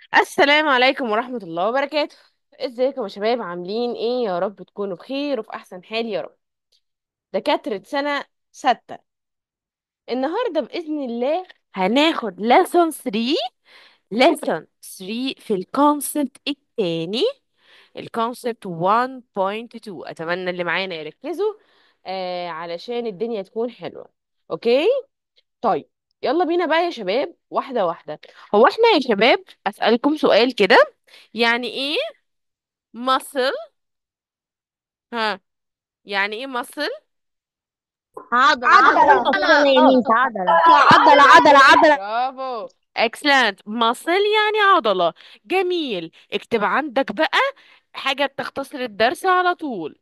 السلام عليكم ورحمة الله وبركاته ازيكم يا شباب عاملين ايه يا رب تكونوا بخير وفي احسن حال يا رب دكاترة سنة ستة النهاردة بإذن الله هناخد lesson 3 lesson 3 في الكونسبت التاني الكونسبت 1.2 اتمنى اللي معانا يركزوا آه علشان الدنيا تكون حلوة اوكي طيب يلا بينا بقى يا شباب واحدة واحدة هو احنا يا شباب اسألكم سؤال كده يعني ايه muscle ها يعني ايه مصل عضلة عضلة. عضلة يا ميس عضلة عضلة عضلة عضلة برافو excellent مصل يعني عضلة جميل اكتب عندك بقى حاجة تختصر الدرس على طول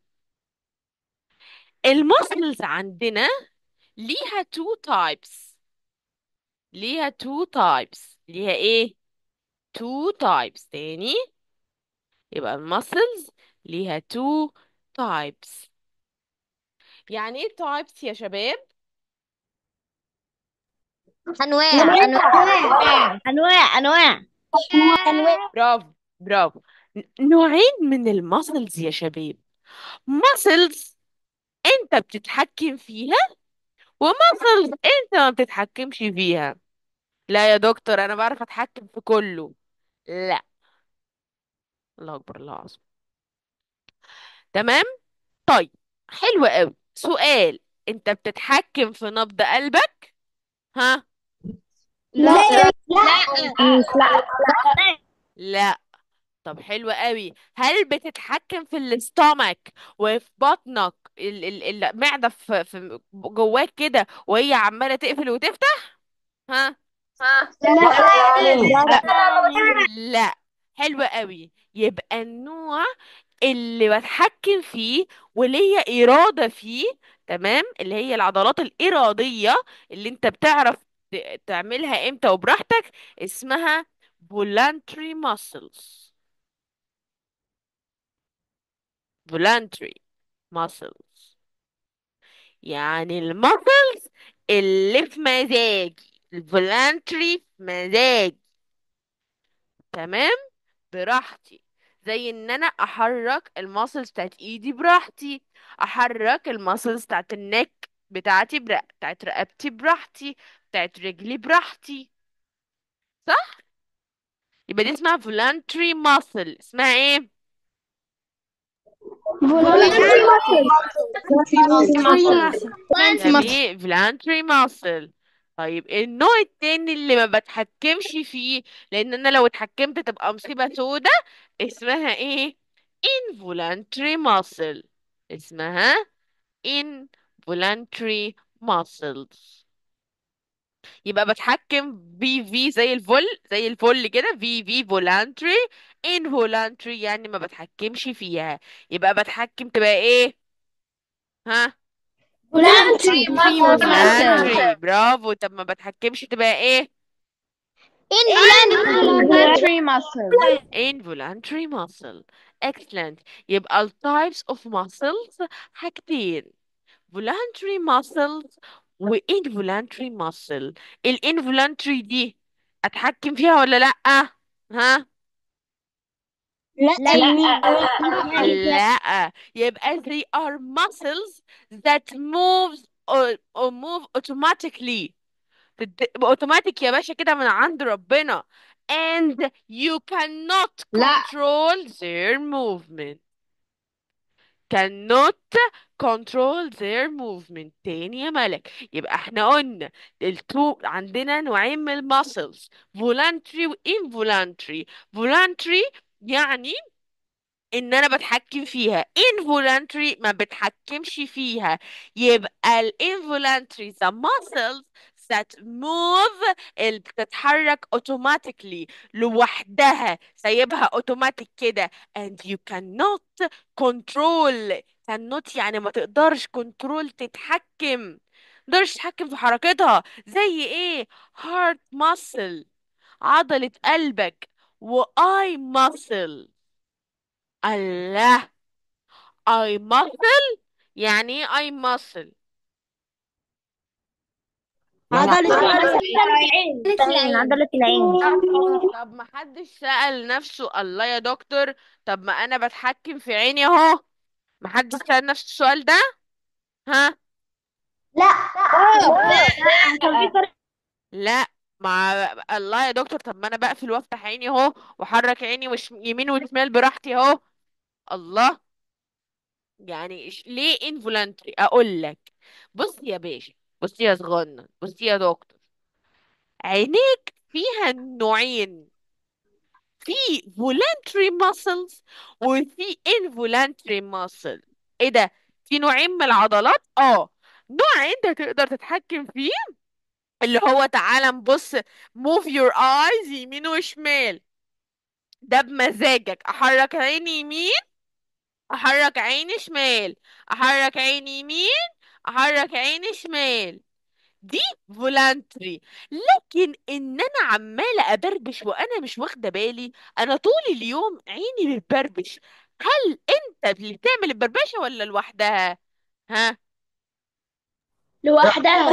المسلز عندنا ليها two types ليها two types ليها ايه two types تاني يبقى المسلز ليها two types يعني ايه types يا شباب أنواع أنواع أنواع أنواع برافو برافو ن- نوعين من المسلز يا شباب مسلز انت بتتحكم فيها ومسلز انت ما بتتحكمش فيها لا يا دكتور انا بعرف اتحكم في كله لا الله اكبر الله اعظم تمام طيب حلو قوي سؤال انت بتتحكم في نبض قلبك ها لا ميس لا لا طب حلو قوي هل بتتحكم في الاستومك وفي بطنك ال- ال- المعدة في في جواك كده وهي عمالة تقفل وتفتح ها لا حلو قوي يبقى النوع اللي بتحكم فيه وليا إرادة فيه تمام اللي هي العضلات الإرادية اللي انت بتعرف ت- تعملها امتى وبراحتك اسمها voluntary muscles voluntary muscles يعني المسلز اللي في مزاجي الفولانتري في مزاجي تمام براحتي زي ان انا احرك الماسلز بتاعت ايدي براحتي احرك الماسلز بتاعت النك بتاعتي برا... بتاعت رقبتي براحتي بتاعت رجلي براحتي صح يبقى دي اسمها voluntary muscle اسمها ايه جميل voluntary muscle طيب النوع التاني اللي ما بتحكمش فيه لان انا لو اتحكمت تبقى مصيبة سودة اسمها ايه involuntary muscle اسمها involuntary muscles يبقى بتحكم في في زي الفل زي الفل كده في في voluntary involuntary يعني ما بتحكمش فيها يبقى بتحكم تبقى ايه ها voluntary برافو طب ما بتحكمش تبقى ايه involuntary muscle involuntary muscle excellent يبقى ال types of muscles حاجتين voluntary muscles و involuntary muscle ال involuntary دي اتحكم فيها ولا لأ ها لا يبقى they are muscles that moves or, or move automatically تد- اوتوماتيك يا باشا كده من عند ربنا and you cannot لا. control their movement cannot control their movement تاني يا ملك يبقى احنا قلنا التو عندنا نوعين من المسلز voluntary و involuntary voluntary يعني ان انا بتحكم فيها involuntary ما بتحكمش فيها يبقى ال involuntary the muscles that move اللي بتتحرك automatically لوحدها سايبها اوتوماتيك كده and you cannot control cannot يعني ما تقدرش كنترول تتحكم ما تقدرش تتحكم في حركتها زي ايه heart muscle عضلة قلبك و eye muscle الله I muscle يعني ايه I muscle عضلة العين عضلة العين طب ما حدش سأل نفسه الله يا دكتور طب ما انا بتحكم في عيني اهو ما حدش سأل نفسه السؤال ده ها لا مع الله يا دكتور طب ما انا بقفل وافتح عيني اهو واحرك عيني وش يمين وشمال براحتي اهو الله يعني إش- ليه involuntary اقول لك بص يا باشا بص يا صغنن بص يا دكتور عينيك فيها نوعين في voluntary muscles وفي involuntary muscle ايه ده في نوعين من العضلات اه نوع انت تقدر تتحكم فيه اللي هو تعالى نبص move your eyes يمين وشمال ده بمزاجك احرك عيني يمين احرك عيني شمال احرك عيني يمين احرك عيني شمال دي فولانتري لكن ان انا عماله ابربش وانا مش واخده بالي انا طول اليوم عيني بتبربش هل انت اللي بتعمل البربشه ولا لوحدها ها لوحدها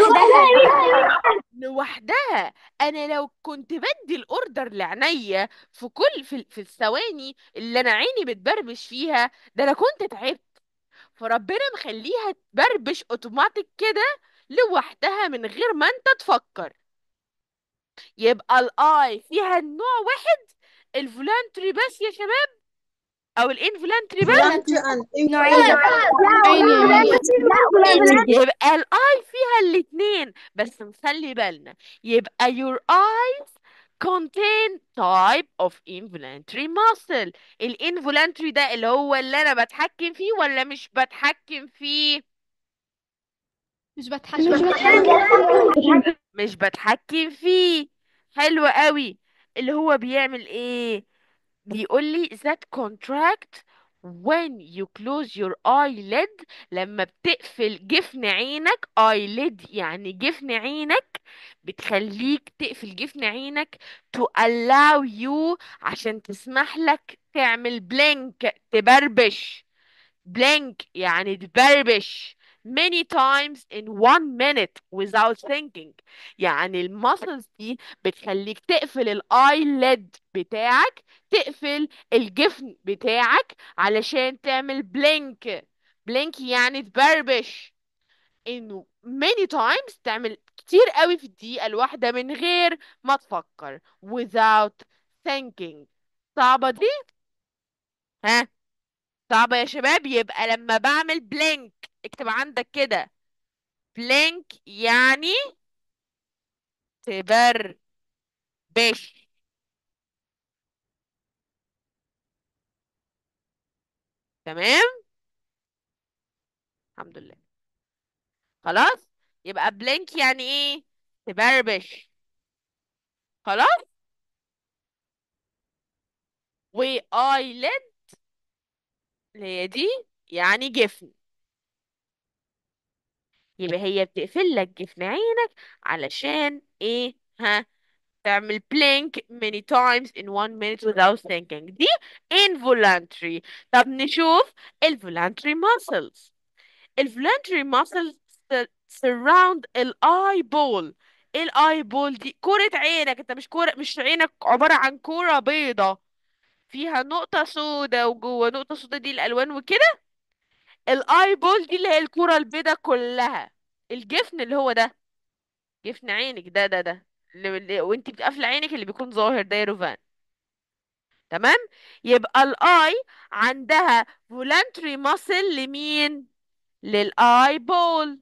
لوحدها انا لو كنت بدي الاوردر لعينيا في كل في, في الثواني اللي انا عيني بتبربش فيها ده انا كنت تعبت فربنا مخليها تبربش اوتوماتيك كده لوحدها من غير ما انت تفكر يبقى الاي فيها النوع واحد الفولانتري بس يا شباب او الانفولانتري بس يبقى الاي فيها الاتنين بس نخلي بالنا يبقى your eyes contain type of involuntary muscle الانفولانتري ده اللي هو اللي انا بتحكم فيه ولا مش بتحكم فيه مش بتحكم مش بتحكم فيه حلو قوي اللي هو بيعمل ايه بيقول لي that contract when you close your eyelid لما بتقفل جفن عينك eyelid يعني جفن عينك بتخليك تقفل جفن عينك to allow you عشان تسمح لك تعمل blink تبربش blink يعني تبربش many times in one minute without thinking يعني المسلز دي بتخليك تقفل الايلid بتاعك تقفل الجفن بتاعك علشان تعمل blink blink يعني تبربش انه many times تعمل كتير قوي في الدقيقة الواحدة من غير ما تفكر without thinking صعبة دي ها صعبة يا شباب يبقى لما بعمل بلينك اكتب عندك كده بلينك يعني تبربش تمام الحمد لله خلاص يبقى بلينك يعني ايه تبربش خلاص و eyelid اللي هي دي يعني جفن يبقى هي بتقفل لك جفن عينك علشان ايه ها تعمل blink many times in one minute without thinking دي involuntary طب نشوف ال voluntary muscles ال voluntary muscles s- surround ال eyeball ايه ال eyeball دي كرة عينك انت مش كرة مش عينك عبارة عن كرة بيضة فيها نقطة سودة وجوه نقطة سودة دي الألوان وكده ال eyeball دي اللي هي الكرة البيضة كلها الجفن اللي هو ده جفن عينك ده ده ده اللي اللي- وانت بتقفل عينك اللي بيكون ظاهر ده يا روفان تمام يبقى الاي عندها voluntary muscle لمين للاي بول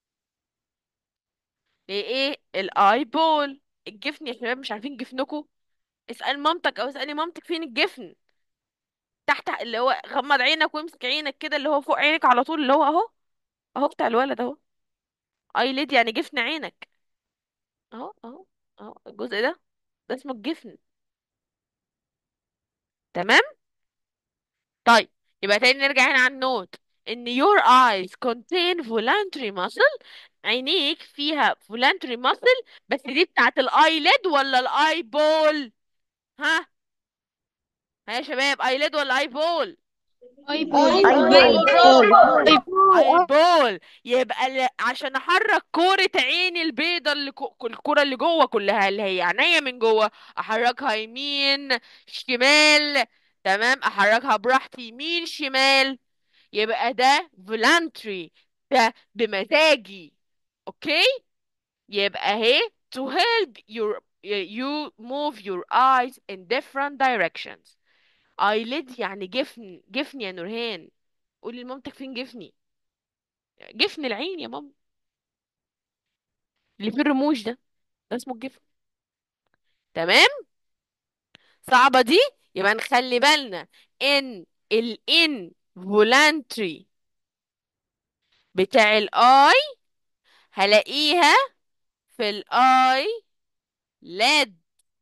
لايه الاي بول الجفن يا شباب مش عارفين جفنكم اسأل مامتك او اسألي مامتك فين الجفن تحت اللي هو غمض عينك وامسك عينك كده اللي هو فوق عينك على طول اللي هو اهو اهو بتاع الولد اهو اي ليد يعني جفن عينك اهو اهو اهو الجزء ده ده اسمه الجفن تمام طيب يبقى تاني نرجع هنا على النوت ان your eyes contain voluntary muscle عينيك فيها voluntary muscle بس دي بتاعت الايلid ولا الاي بول ها ها يا شباب ايلid ولا اي بول اي بول ايبول يبقى ل... عشان احرك كورة عيني البيضة اللي كو... الكورة اللي جوه كلها اللي هي عينيا من جوه احركها يمين شمال تمام احركها براحتي يمين شمال يبقى ده voluntary ده بمزاجي اوكي يبقى اهي to help your you move your eyes in different directions eyelid يعني جفن جفن يا نورهان قولي لمامتك فين جفني جفن العين يا ماما اللي فيه الرموش ده ده اسمه الجفن تمام صعبة دي يبقى نخلي بالنا ان ال involuntary بتاع الاي هلاقيها في الاي ليد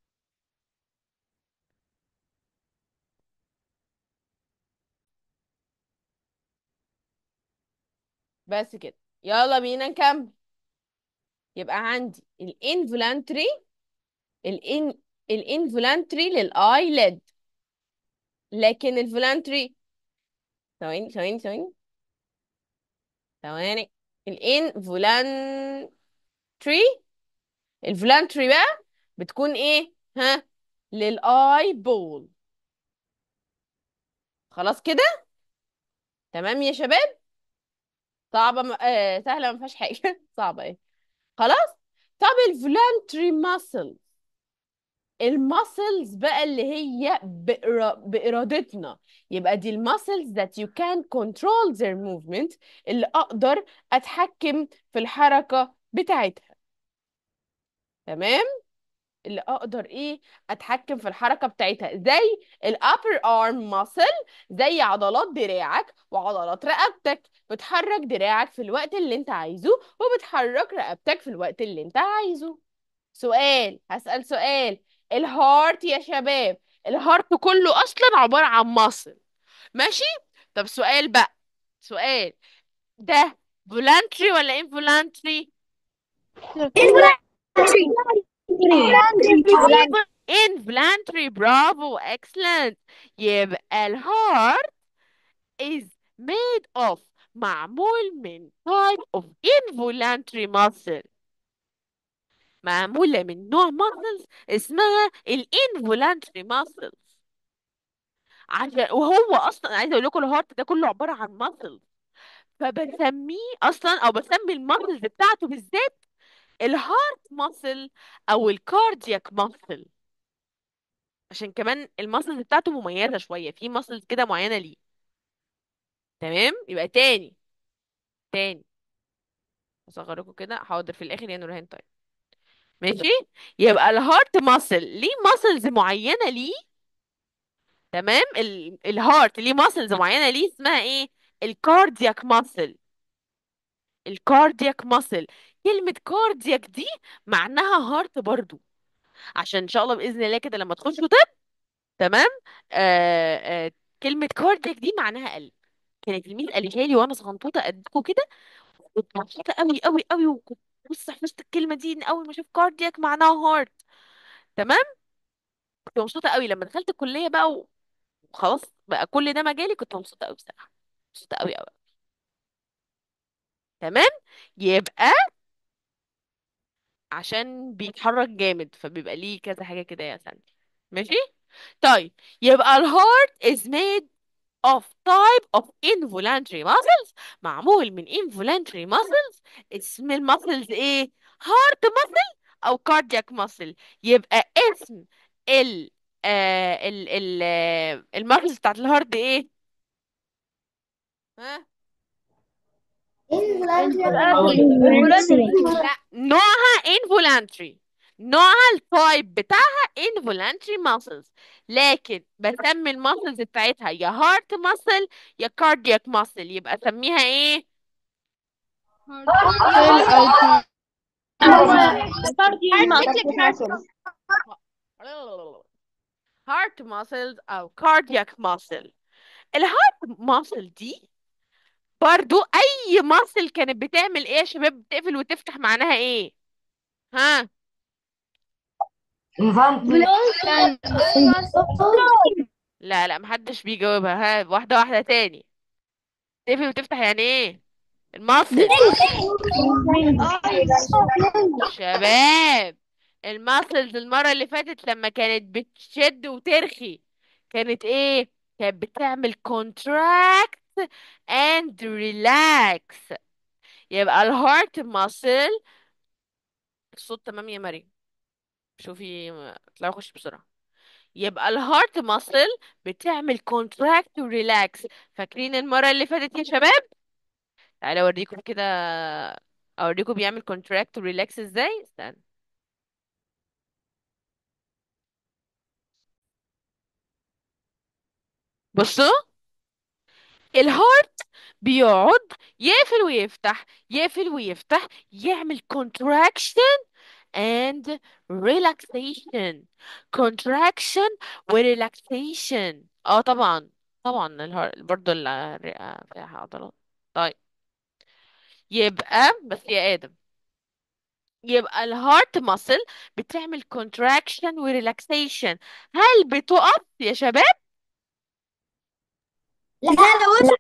بس كده يلا بينا نكمل يبقى عندي ال involuntary ال in ال involuntary للاي ليد لكن ال voluntary ثواني ثواني ثواني ثواني ال involuntary الفولانتري بقى بتكون ايه ها للاي بول خلاص كده تمام يا شباب صعبة م... آه سهلة ما فيهاش حاجة صعبة ايه خلاص طب الفولانتري ماسل الماسلز بقى اللي هي بإرا... بإرادتنا يبقى دي الماسلز that you can control their movement اللي أقدر أتحكم في الحركة بتاعتها تمام اللي اقدر ايه اتحكم في الحركه بتاعتها زي الابر ارم ماسل زي عضلات دراعك وعضلات رقبتك بتحرك دراعك في الوقت اللي انت عايزه وبتحرك رقبتك في الوقت اللي انت عايزه سؤال هسأل سؤال الهارت يا شباب الهارت كله اصلا عباره عن ماسل ماشي طب سؤال بقى سؤال ده فولانتري ولا انفولانتري involuntary برافو excellent يبقى الهارت is made of معمول من type of involuntary muscle معمولة من نوع muscles اسمها ال involuntary muscles عشان وهو اصلا عايزه اقول لكم الهارت ده كله عباره عن muscles فبسميه اصلا او بسمي المسلز بتاعته بالذات الهارت ماسل او الكاردياك ماسل عشان كمان الماسلز بتاعته مميزة شوية في ماسلز كده معينة ليه تمام يبقى تاني تاني اصغركم كده حاضر في الاخر يا نورهان طيب ماشي يبقى الهارت ماسل ليه ماسلز معينة ليه تمام ال... الهارت ليه ماسلز معينة ليه اسمها ايه الكاردياك ماسل الكاردياك ماسل كلمة كاردياك دي معناها هارت برضو عشان ان شاء الله باذن الله كده لما تخشوا طب تمام آه آه كلمة كاردياك دي معناها قلب كانت الميس قالتها لي وانا صغنطوطه قدكم كده كنت مبسوطه قوي قوي قوي وكنت بص حفظت الكلمه دي ان اول ما اشوف كاردياك معناها هارت تمام كنت مبسوطه قوي لما دخلت الكليه بقى وخلاص بقى كل ده مجالي كنت مبسوطه قوي بصراحه مبسوطه قوي قوي تمام يبقى عشان بيتحرك جامد فبيبقى ليه كذا حاجه كده يا سندي ماشي طيب يبقى الهارت is made of type of involuntary muscles معمول من involuntary muscles اسم المسلز ايه heart muscle او cardiac muscle يبقى اسم ال آه ال ال آه المسلز بتاعت الهارت ايه ها لا نوعها involuntary نوعها التايب بتاعها involuntary muscles لكن بسمي المسلز بتاعتها يا heart muscle يا cardiac muscle يبقى اسميها ايه heart muscles او cardiac muscle الهارت muscle دي برضو اي muscle كانت بتعمل ايه يا شباب بتقفل وتفتح معناها ايه ها لا لا محدش بيجاوبها ها واحدة واحدة تاني تقفل وتفتح يعني ايه الماسل شباب الماسلز المرة اللي فاتت لما كانت بتشد وترخي كانت ايه كانت بتعمل contract and relax يبقى الهارت ماسل الصوت تمام يا مريم شوفي اطلعي خش بسرعة يبقى الهارت ماسل بتعمل contract و relax فاكرين المرة اللي فاتت يا شباب تعالى اوريكم كده اوريكم بيعمل contract و relax ازاي استنى بصوا الهارت بيقعد يقفل ويفتح يقفل ويفتح يعمل contraction and relaxation contraction و relaxation اه طبعا طبعا الهارت برضه الرئة فيها عضلات طيب يبقى بس يا آدم يبقى الهارت ماسل بتعمل contraction و relaxation هل بتقف يا شباب لا لا وقفت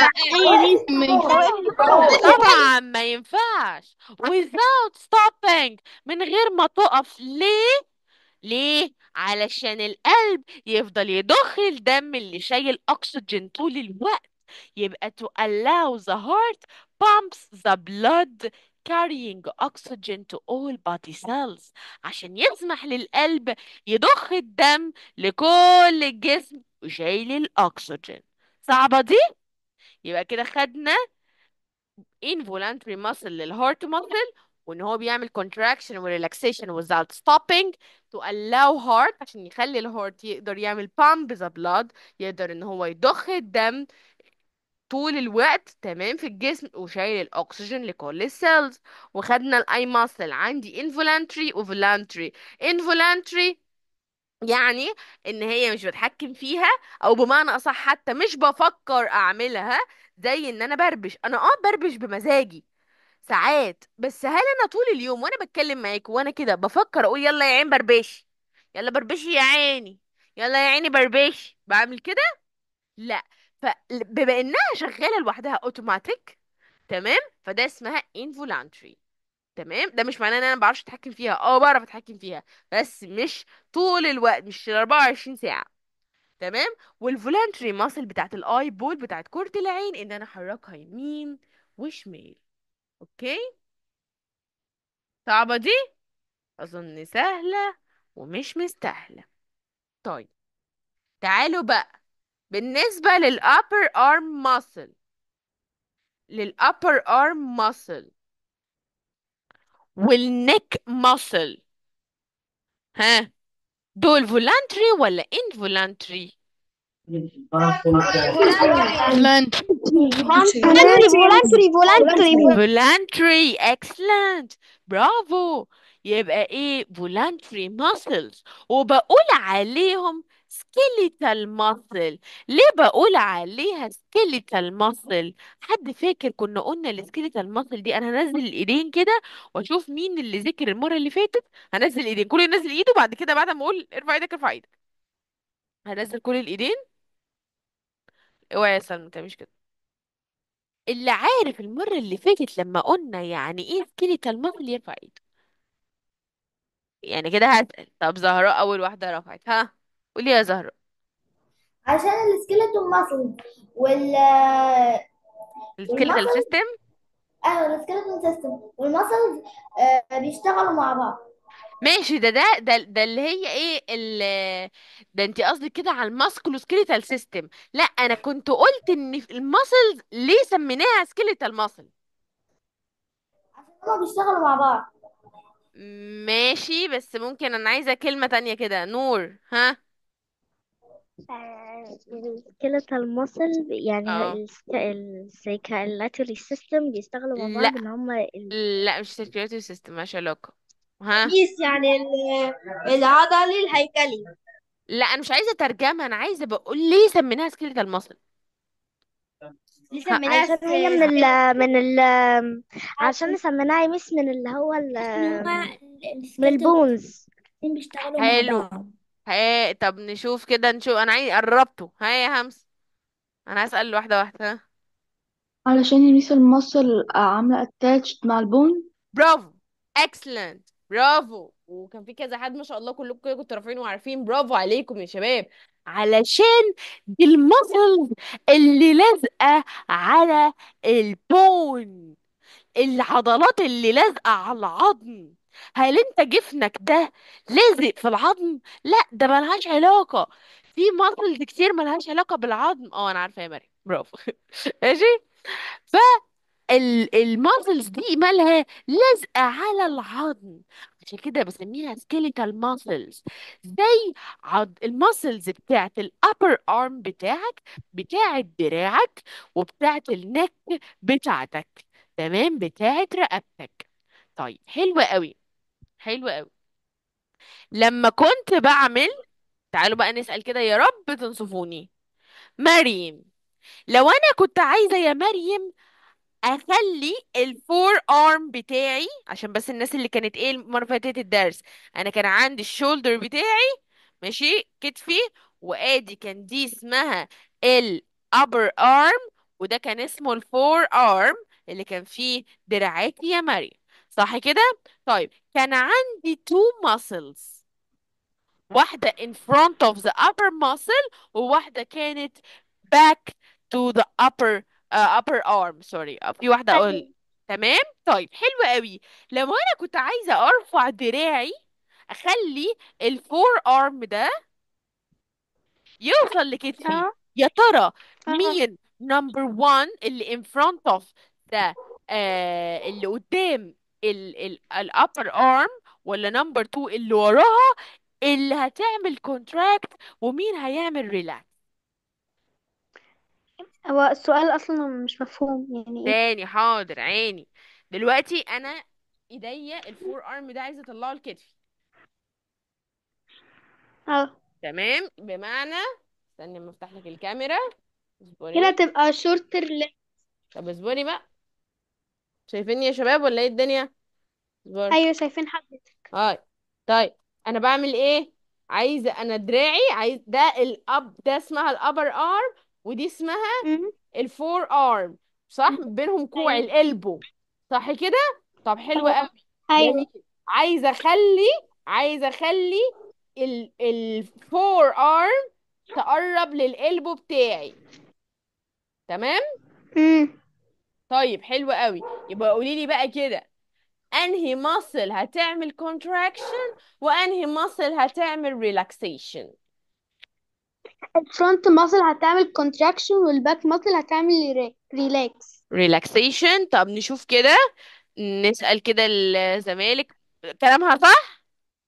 طبعا ما ينفعش without stopping من غير ما تقف ليه ليه علشان القلب يفضل يضخ الدم اللي شايل اكسجين طول الوقت يبقى to allow the heart pumps the blood carrying oxygen to all body cells عشان يسمح للقلب يضخ الدم لكل الجسم وشايل الاكسجين صعبة دي يبقى كده خدنا involuntary muscle للهارت muscle وان هو بيعمل contraction و relaxation without stopping to allow heart عشان يخلي الهارت يقدر يعمل pump the blood يقدر ان هو يضخ الدم طول الوقت تمام في الجسم وشايل الاكسجين لكل السيلز وخدنا الاي muscle عندي involuntary و voluntary involuntary يعني ان هي مش بتحكم فيها او بمعنى اصح حتى مش بفكر اعملها زي ان انا بربش انا اه بربش بمزاجي ساعات بس هل انا طول اليوم وانا بتكلم معاك وانا كده بفكر اقول يلا يا عين بربشي يلا بربشي يا عيني يلا يا عيني بربشي بعمل كده لا فبما انها شغاله لوحدها اوتوماتيك تمام فده اسمها involuntary تمام ده مش معناه ان انا ما بعرفش اتحكم فيها اه بعرف اتحكم فيها بس مش طول الوقت مش ال 24 ساعه تمام والفولانتري ماسل بتاعت الاي بول بتاعت كرة العين ان انا احركها يمين وشمال اوكي صعبة دي اظن سهلة ومش مستاهلة طيب تعالوا بقى بالنسبة للupper arm muscle للupper arm muscle والneck muscle ها دول voluntary ولا involuntary فلانت فولانتري فولانتري فولانتري voluntary excellent برافو يبقى ايه voluntary muscles وبقول عليهم skeletal muscle ليه بقول عليها skeletal muscle حد فاكر كنا قلنا الskeletal muscle دي انا هنزل الايدين كده واشوف مين اللي ذاكر المره اللي فاتت هنزل الايدين كل ينزل ايده بعد كده بعد ما اقول ارفع ايدك ارفع ايدك هنزل كل الايدين اوعي يا سلمى متعملش كده اللي عارف المرة اللي فاتت لما قلنا يعني ايه سكيليتال ماسل يرفع ايده يعني كده هسأل طب زهراء أول واحدة رفعت ها قولي يا زهراء عشان السكيلتون ماسل وال السكيليتال والماسل سيستم ايوه السكيلتون سيستم والماسلز بيشتغلوا مع بعض ماشي ده ده ده, ده اللي هي ايه ال ده انت قصدك كده على الماسكولو سكيليتال سيستم لا انا كنت قلت ان الماسلز ليه سميناها سكيليتال ماسل عشان هما بيشتغلوا مع بعض ماشي بس ممكن انا عايزة كلمة تانية كده نور ها السكيلتال ماسل يعني اه السيكالاتري سيستم بيشتغلوا مع لا بعض ان هما ال... لا مش سيركيولاتوري سيستم مالهاش علاقة ها كيس يعني العضلي الهيكلي لا انا مش عايزه ترجمه انا عايزه بقول ليه سميناها سكيليتال ماسل دي ها سميناها عشان هي من ال من ال عشان سميناها ميس من اللي هو ال هما من السكيلتون البونز بيشتغلوا مع حلو بعض ها طب نشوف كده نشوف انا عايز قربته ها يا همس انا هسأل واحدة واحدة ها علشان يميس المصل عاملة اتاتشد مع البون برافو اكسلنت برافو وكان في كذا حد ما شاء الله كلكم كده كنتوا رافعين وعارفين برافو عليكم يا شباب علشان دي المسلز اللي لازقة على البون العضلات اللي لازقة على العظم هل انت جفنك ده لازق في العظم لا ده ملهاش علاقة في ماسلز كتير ملهاش علاقة بالعظم اه انا عارفة يا مريم برافو ماشي فالماسلز دي مالها لازقة على العظم عشان كده بسميها سكيليتال ماسلز زي عض... الماسلز بتاعت الابر ارم بتاعك بتاعت دراعك وبتاعت النك بتاعتك تمام بتاعت رقبتك طيب حلو قوي حلو قوي لما كنت بعمل تعالوا بقى نسأل كده يا رب تنصفوني مريم لو انا كنت عايزة يا مريم اخلي الفور ارم بتاعي عشان بس الناس اللي كانت ايه المره اللي فاتت الدرس انا كان عندي الشولدر بتاعي ماشي كتفي وادي كان دي اسمها الابر ارم وده كان اسمه الفور ارم اللي كان فيه دراعاتي يا مريم صح كده طيب كان عندي two muscles واحدة in front of the upper muscle وواحدة كانت back to the upper uh, upper arm sorry uh, في واحدة أقول تمام طيب حلو قوي لو أنا كنت عايزة أرفع دراعي أخلي الفور arm ده يوصل لكتفي اه يا ترى اه مين number one اللي in front of the آه اللي قدام ال ال ال upper arm ولا number two اللي وراها اللي هتعمل contract ومين هيعمل relax هو السؤال اصلا مش مفهوم يعني ايه تاني حاضر عيني دلوقتي انا ايديا الفور ارم ده عايزه اطلعه لكتفي اه تمام بمعنى استني اما افتح لك الكاميرا هنا اصبري تبقى شورتر ليج طب اصبري بقى شايفيني يا شباب ولا ايه الدنيا اصبري ايوه شايفين حضرتك هاي طيب انا بعمل ايه عايزه انا دراعي عايز ده الاب ده اسمها الابر ارم ودي اسمها مم. الفور ارم صح بينهم كوع ايوه القلبو صح كده طب حلو اه قوي ايوه جميل عايزه اخلي عايزه اخلي ال الفور ارم تقرب للقلبو بتاعي تمام امم طيب حلو قوي يبقى قولي لي بقى كده انهي ماسل هتعمل contraction وانهي ماسل هتعمل relaxation الفرونت ماسل هتعمل كونتراكشن والباك ماسل هتعمل ريلاكس relaxation طب نشوف كده نسأل كده الزمالك كلامها صح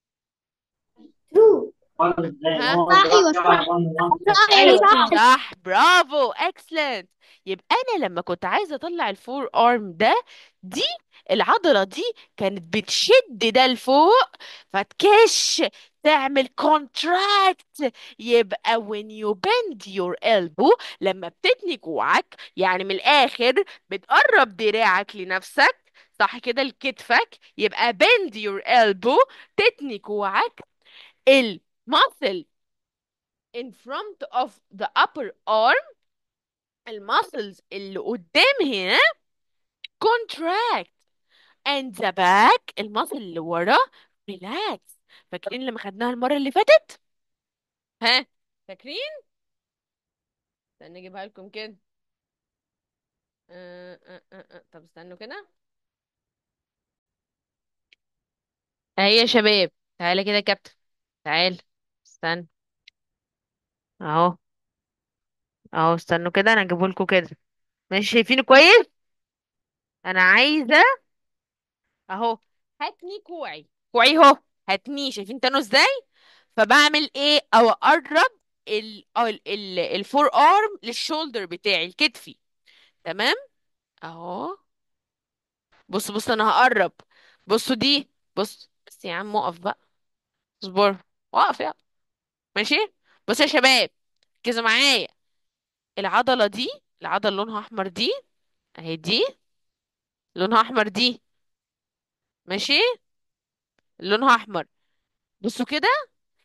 true ها صح ايوه صح صح حلو صح صح برافو اكسلنت يبقى انا لما كنت عايزه اطلع الفور ارم ده دي العضله دي كانت بتشد ده لفوق فتكش تعمل كونتراكت يبقى when you bend your elbow لما بتتني كوعك يعني من الاخر بتقرب دراعك لنفسك صح كده لكتفك يبقى bend your elbow تتني كوعك الماسل in front of the upper arm الماسلز اللي قدام هنا contract and the back الماسل اللي ورا relax فاكرين لما خدناها المرة اللي فاتت ها فاكرين استنى اجيبها لكم كده أه أه أه أه. طب استنوا كده اهي يا شباب تعالى كده يا كابتن تعال استنى اهو اهو استنوا كده انا اجيبه لكم كده ماشي شايفينه كويس انا عايزه اهو هتني كوعي كوعي اهو هتني شايفين تانو ازاي فبعمل ايه او اقرب ال ال ال الفور ارم للشولدر بتاعي الكتفي تمام اهو بص بص انا هقرب بصوا دي بص بس يا عم اقف بقى اصبر واقف يا ماشي بص يا شباب ركزوا معايا العضلة دي العضلة لونها احمر دي اهي دي لونها احمر دي ماشي لونها احمر بصوا كده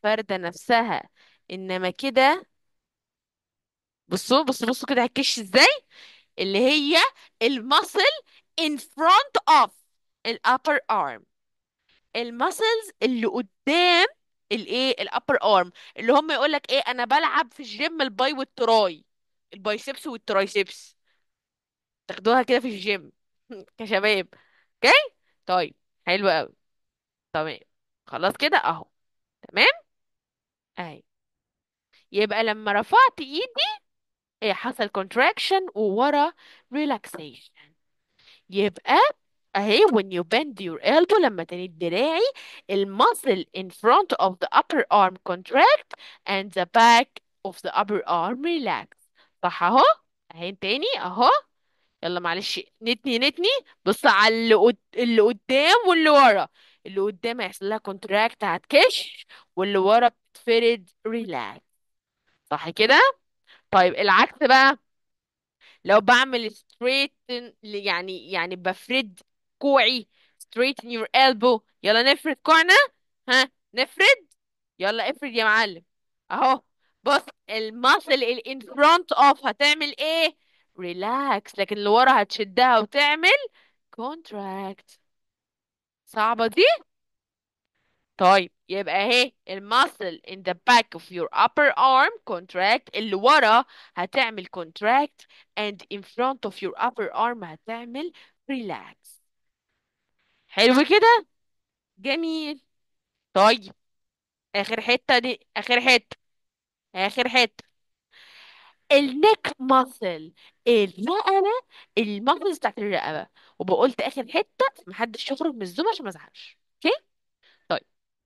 فاردة نفسها انما كده بصوا بصوا بصوا كده هتكش ازاي اللي هي المسل in front of ال upper arm المسلز اللي قدام الايه الابر ارم اللي هم يقول لك ايه انا بلعب في الجيم الباي والتراي البايسبس والترايسبس تاخدوها كده في الجيم كشباب اوكي طيب حلو قوي تمام خلاص كده اهو تمام اهي يبقى لما رفعت ايدي ايه حصل contraction وورا relaxation يبقى اهي when you bend your elbow لما تني دراعي المسل in front of the upper arm contract and the back of the upper arm relax صح اهو اهي تاني اهو يلا معلش نتني نتني بص على اللي, قد... اللي قدام واللي ورا اللي قدام هيحصل لها contract هتكش واللي ورا بتفرد relax صح كده طيب العكس بقى لو بعمل straighten يعني يعني بفرد كوعي straighten your elbow يلا نفرد كوعنا ها نفرد يلا افرد يا معلم اهو بص الماسل اللي in front of هتعمل ايه relax لكن اللي ورا هتشدها وتعمل contract صعبة دي طيب يبقى اهي الماسل in the back of your upper arm contract اللي ورا هتعمل contract and in front of your upper arm هتعمل relax حلو كده جميل طيب اخر حتة دي اخر حتة اخر حتة النك ماسل الرقبة الماسلز بتاعت الرقبة وبقولت اخر حتة محدش يخرج من الزوم عشان ما ازعلش اوكي طيب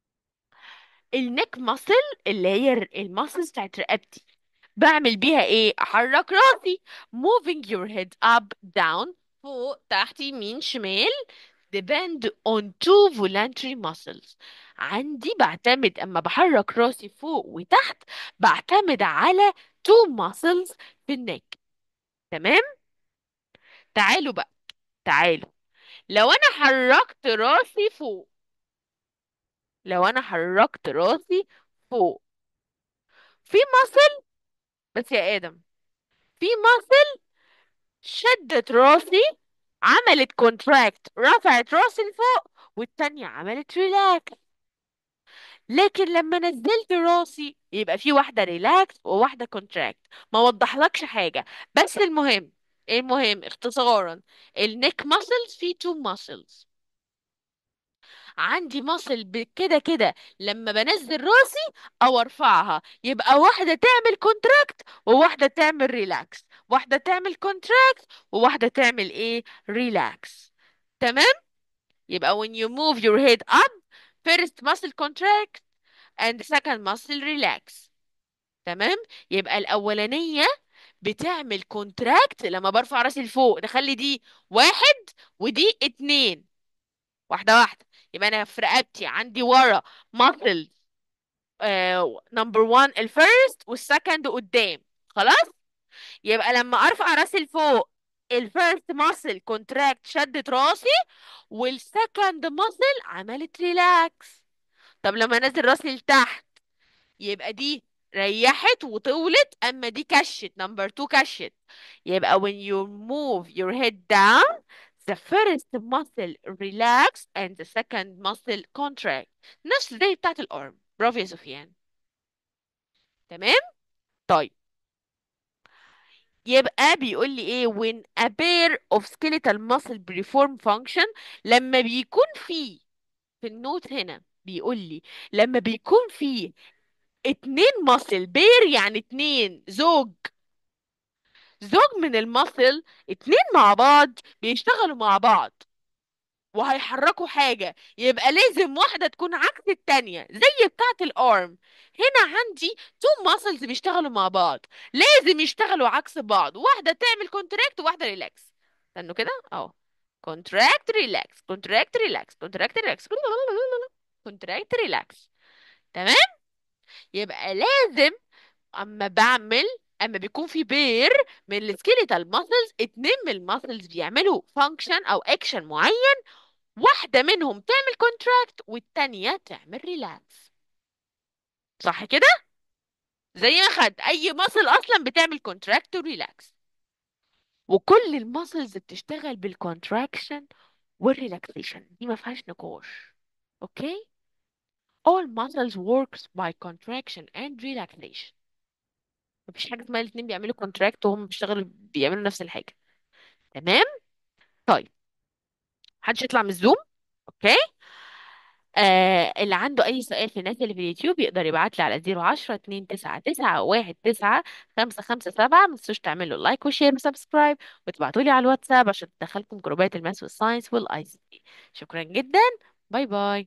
النك ماسل اللي هي الماسلز بتاعت رقبتي بعمل بيها ايه احرك راسي moving your head up down فوق تحت يمين شمال depend on two voluntary muscles عندي بعتمد اما بحرك راسي فوق وتحت بعتمد على two muscles في النك تمام تعالوا بقى تعالوا لو انا حركت راسي فوق لو انا حركت راسي فوق في ماسل بس يا ادم في ماسل شدت راسي عملت كونتراكت رفعت راسي لفوق والتانية عملت ريلاكس لكن لما نزلت راسي يبقى في واحدة ريلاكس وواحدة كونتراكت ما وضحلكش حاجة بس المهم المهم اختصارا النك ماسلز فيه تو ماسلز عندي ماسل كده كده لما بنزل راسي او ارفعها يبقى واحدة تعمل كونتراكت وواحدة تعمل ريلاكس واحدة تعمل كونتراكت وواحدة تعمل ايه ريلاكس تمام يبقى when you move your head up first muscle contract and second muscle relax تمام يبقى الأولانية بتعمل كونتراكت لما برفع راسي لفوق نخلي دي واحد ودي اتنين واحدة واحدة يبقى أنا في رقبتي عندي ورا muscles نمبر 1 الفيرست والسكند قدام خلاص يبقى لما ارفع راسي لفوق الفيرست ماسل كونتراكت شدت راسي والسكند ماسل عملت ريلاكس طب لما انزل راسي لتحت يبقى دي ريحت وطولت اما دي كشت نمبر 2 كشت يبقى when you move your head down the first muscle relax and the second muscle contract نفس زي بتاعت الارم برافو يا سفيان تمام طيب يبقى بيقول لي ايه when a pair of skeletal muscle perform function لما بيكون في في النوت هنا بيقول لي لما بيكون في اتنين ماسل بير يعني اتنين زوج زوج من الماسل اتنين مع بعض بيشتغلوا مع بعض وهيحركوا حاجة يبقى لازم واحدة تكون عكس التانية زي بتاعة الارم هنا عندي تو ماسلز بيشتغلوا مع بعض لازم يشتغلوا عكس بعض واحدة تعمل كونتراكت وواحدة ريلاكس استنوا كده اهو كونتراكت ريلاكس كونتراكت ريلاكس كونتراكت ريلاكس كونتراكت ريلاكس تمام يبقى لازم اما بعمل اما بيكون في بير من السكيليتال ماسلز اتنين من الماسلز بيعملوا فانكشن او اكشن معين واحدة منهم تعمل كونتراكت والتانية تعمل ريلاكس صح كده زي ما خد اي ماسل اصلا بتعمل كونتراكت وريلاكس وكل الماسلز بتشتغل بالكونتراكشن والريلاكسيشن دي ما فيهاش نقاش اوكي all muscles works by contraction and relaxation مفيش حاجه اسمها الاتنين بيعملوا كونتراكت وهم بيشتغلوا بيعملوا نفس الحاجه تمام طيب محدش يطلع من الزوم اوكي آه اللي عنده اي سؤال في الناس اللي في اليوتيوب يقدر يبعت لي على 010 299 19 557 ما تنسوش تعملوا لايك وشير وسبسكرايب وتبعتوا لي على الواتساب عشان تدخلكم جروبات الماس والساينس والاي سي شكرا جدا باي باي